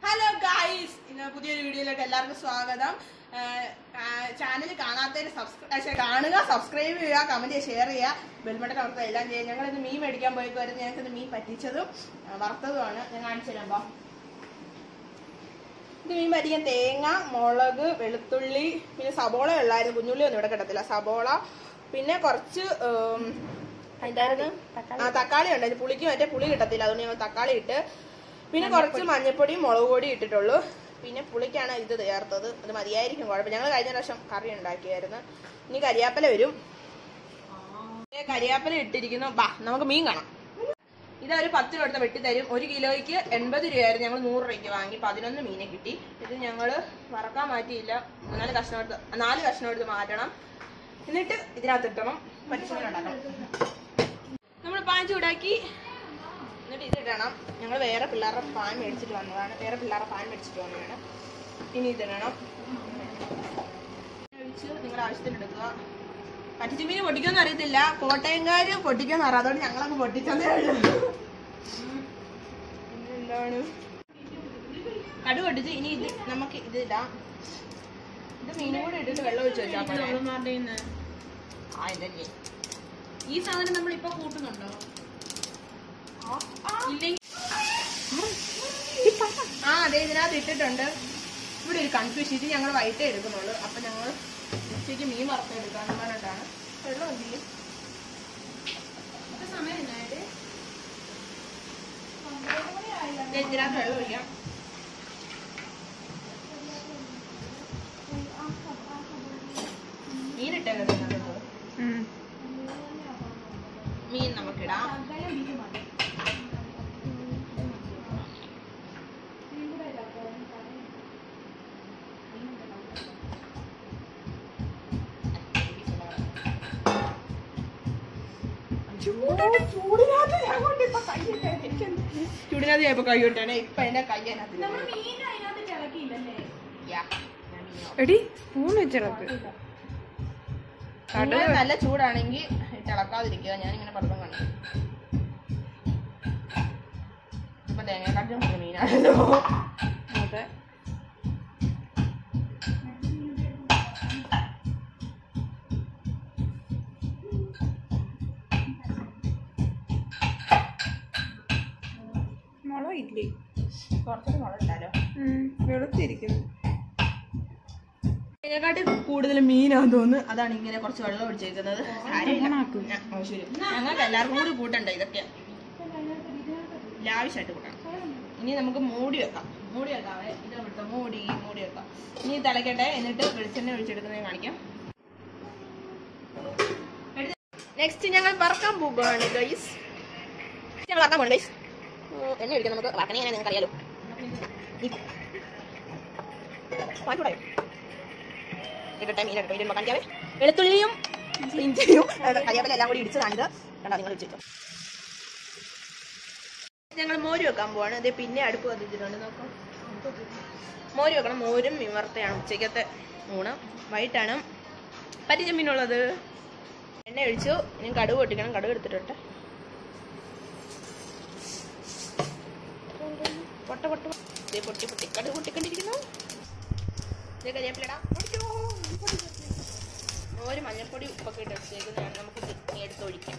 Hello guys ഇന്ന് പുതിയൊരു വീഡിയോയിലേക്ക് എല്ലാവർക്കും സ്വാഗതം ചാനൽ കാണാത്തതിന് സബ്സ്ക്രൈബ് കാണുക സബ്സ്ക്രൈബ് ചെയ്യുക കമന്റ് ഷെയർ ചെയ്യുക ബെൽബട്ടൺ അമർത്തുക എല്ലാം ചെയ്യുക ഞങ്ങൾ ഇന്ന് മീൻ മേടിക്കാൻ പോയിക്കുമായിരുന്നു ഞങ്ങൾക്ക് ഇന്ന് മീൻ പറ്റിച്ചതും ആ, വറുത്തതുമാണ് ഞാൻ കാണിച്ചു തരാം ബാ. ഇത് മീൻ പറ്റിക്കാൻ തേങ്ങ മുളക് വെളുത്തുള്ളി പിന്നെ സബോള ഉള്ളായിരുന്നു കുഞ്ഞുള്ളി ഒന്നും ഇവിടെ കിട്ടത്തില്ല സബോള പിന്നെ കുറച്ച് ഉം, എന്തായിരുന്നു ആ തക്കാളി ഉണ്ടായിരുന്നു പുളിക്ക് മറ്റേ പുളി കിട്ടത്തില്ല അതുകൊണ്ട് ഞങ്ങൾ തക്കാളി ഇട്ട് പിന്നെ കുറച്ച് മഞ്ഞപ്പൊടിയും മുളക് പൊടിയും ഇട്ടിട്ടുള്ളൂ പിന്നെ പുളിക്കാണ് ഇത് ചേർത്തത് അത് മതിയായിരിക്കും കുഴപ്പം ഞങ്ങൾ കഴിഞ്ഞ പ്രാവശ്യം കറി ഉണ്ടാക്കിയായിരുന്നു ഇനി കരിയാപ്പല വരും ഏ, കരിയാപ്പല ഇട്ടിരിക്കുന്നു ബാ നമുക്ക് മീൻ കാണാം ഇതൊരു പത്ത് രൂപ കൊടുത്ത വെട്ടി തരും ഒരു കിലോയ്ക്ക് എൺപത് രൂപയായിരുന്നു ഞങ്ങൾ നൂറ് രൂപയ്ക്ക് വാങ്ങി പതിനൊന്ന് മീനെ കിട്ടി ഇത് ഞങ്ങൾ വറക്കാൻ മാറ്റിയില്ല മൂന്നാല് കഷ്ണം എടുത്ത് നാല് കഷ്ണം എടുത്ത് മാറ്റണം എന്നിട്ട് ഇതിനകത്ത് ഇട്ടണം പറ്റിച്ചുകൊണ്ട് ഉണ്ടാക്കണം നമ്മൾ പാൻ ചൂടാക്കി എന്നിട്ട് ഇതിടണം ഞങ്ങൾ വേറെ പിള്ളേരുടെ പാൻ മേടിച്ചിട്ട് വന്നതാണ് വേറെ പിള്ളേരുടെ പാൻ മേടിച്ചിട്ട് വന്നതാണ് ഇനി ഇതിടണം ഒഴിച്ച് നിങ്ങളുടെ ആവശ്യത്തിന് എടുക്കുക പറ്റിച്ചുമീൻ പൊട്ടിക്കുമെന്ന് അറിയത്തില്ല കോട്ടയംകാര് പൊട്ടിക്കുമെന്ന് അറിയാം അതുകൊണ്ട് ഞങ്ങളങ്ങ് പൊട്ടിച്ചതേ ഉള്ളൂ പിന്നെ എന്താണ് കടു പൊട്ടിച്ച് ഇനി ഇത് നമുക്ക് ഇത് ഇടാം ഇത് മീനും കൂടെ ഇട്ടിട്ട് വെള്ളം ഒഴിച്ച് വെച്ചാൽ പോരെ. ആ ഇതല്ലേ ഈ സാധനം നമ്മൾ ഇപ്പൊ കൂട്ടുന്നുണ്ടോ ഇല്ലെങ്കിൽ ആ അതെ ഇതിനകത്ത് ഇട്ടിട്ടുണ്ട് ഇവിടെ ഒരു കൺഫ്യൂഷൻ ഇത് ഞങ്ങൾ വൈകിട്ടേ എടുക്കുന്നുള്ളൂ അപ്പൊ ഞങ്ങൾ ഉച്ചയ്ക്ക് മീൻ വറുത്ത് എടുക്കാന്ന് പറഞ്ഞിട്ടാണ് വെള്ളം എന്ത് ചെയ്യും ഇപ്പൊ സമയം എന്നായിട്ട് ദേ ഇതിനകത്ത് വെള്ളം ഒഴിക്കാം മീൻ ഇട്ടേക്കുന്നത് ഇതിനകത്ത്. മീൻ നമുക്കിടാം ചൂടിനകത്ത് ഞാൻ കൊണ്ടിപ്പോ കൈയിട്ടേ ചൂടിനകത്ത് ഞാൻ ഇപ്പൊ കൈ ഇട്ടേനെ ഇപ്പൊ എന്റെ കൈ അതിനകത്ത് നമ്മൾ മീൻ അതിനകത്ത് ഇളക്കിയില്ലല്ലേ യാ, ഞാൻ മീൻ നോക്കാം. എടി സ്പൂൺ വെച്ചിളക്ക് നിങ്ങൾ നല്ല ചൂടാണെങ്കിൽ തിളക്കാതിരിക്കുക ഞാനിങ്ങനെ പടക്കം കണ്ടു ഇപ്പൊ തേങ്ങക്കാട്ടും വലിയ മീനാണല്ലോ അതെ മുളക് ഇല്ലേ കുറച്ചൊരു മുളകിട്ടാലോ വെളുത്തിരിക്കുന്നു തേങ്ങക്കാട്ട് കൂടുതൽ മീനാന്ന് തോന്നുന്നു അതാണ് ഇങ്ങനെ കുറച്ച് വെള്ളം ഒഴിച്ചേക്കുന്നത് കാര്യമില്ല. ഓണാക്കും. ആ, ഓ, ശരി. ഞങ്ങൾക്ക് എല്ലാവർക്കും കൂടി കൂട്ടണ്ട ഇതൊക്കെ ലാവിശായിട്ട് കൂട്ടണം ഇനി നമുക്ക് മൂടി വെക്കാം മൂടി വെക്കാവേ ഇത് വിട്ടോ മൂടി മൂടി വെക്കാം ഇനി തിളക്കട്ടെ എന്നിട്ട് വെളിച്ചെണ്ണ ഒഴിച്ചെടുക്കുന്നത് കാണിക്കാം നെക്സ്റ്റ് ഞങ്ങൾ വറക്കാൻ പോകുകയാണ് ഗൈസ് ഞങ്ങൾ വറക്കാൻ പോകണം ഗൈസ് എണ്ണ ഒഴിക്കാം നമുക്ക് വറക്കണേ എങ്ങനെ നിങ്ങൾക്ക് അറിയാലോ പാറ്റൂടായോ ഇടട്ടെ മീൻ ഇടട്ടെ മീൻ കാണിക്കാവേ വെളുത്തുള്ളിയും ഇഞ്ചിയും കരിയാപ്പല എല്ലാം കൂടി ഇടിച്ചതാണിത് കണ്ടോ നിങ്ങൾ ഇടിച്ചിട്ടോ ഞങ്ങൾ മോര് വെക്കാൻ പോവാണ് ഇത് പിന്നെ അടുപ്പ് കത്തിച്ചിട്ടുണ്ട് നോക്കാം മോര് വെക്കണം മോരും വിമർത്തയാണ് ഉച്ചയ്ക്കത്തെ ഊണ് വൈകിട്ടാണ് പറ്റിച്ച മീനുള്ളത് എണ്ണ ഒഴിച്ചു ഇനി കടുക് പൊട്ടിക്കണം കടുക് എടുത്തിട്ടുണ്ട് പൊട്ട പൊട്ട ദേ പൊട്ടി പൊട്ടി കടുക് പൊട്ടിക്കൊണ്ടിരിക്കുന്നു ദേ കരിയാപ്പിലടാ പൊട്ടിച്ചോ മോര് മഞ്ഞൾപ്പൊടി ഉപ്പൊക്കെ ഇട്ട് വെച്ചേക്കുന്നതാണ് നമുക്ക് ഇത് ഇനി എടുത്ത് ഒഴിക്കാം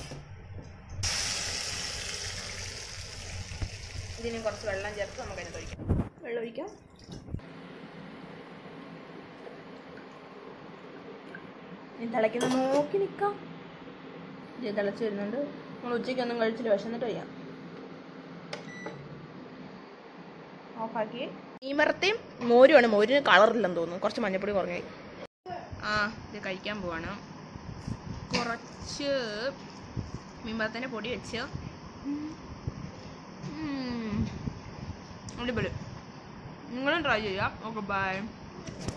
ഇതിന് കുറച്ച് വെള്ളം ചേർത്ത് നമുക്ക് അതിനകത്ത് ഒഴിക്കാം വെള്ളം ഒഴിക്കാം ഇനി തിളയ്ക്കുന്ന നോക്കി നിൽക്കാം ഇത് തിളച്ച് വരുന്നുണ്ട് നമ്മൾ ഉച്ചയ്ക്കൊന്നും കഴിച്ചില്ല വിശന്നിട്ട് വയ്യാം ഓഫാക്കി മീമറത്തെയും മോരുമാണ് മോരിന് കളറില്ലെന്ന് തോന്നുന്നു കുറച്ച് മഞ്ഞപ്പൊടി കുറഞ്ഞു പോയി. ആ ഇത് കഴിക്കാൻ പോവാണ് കുറച്ച് മീമറത്തിൻ്റെ പൊടി വെച്ച് ഉം. അടിപൊളി നിങ്ങളും ട്രൈ ചെയ്യാം ഓക്കെ ബൈ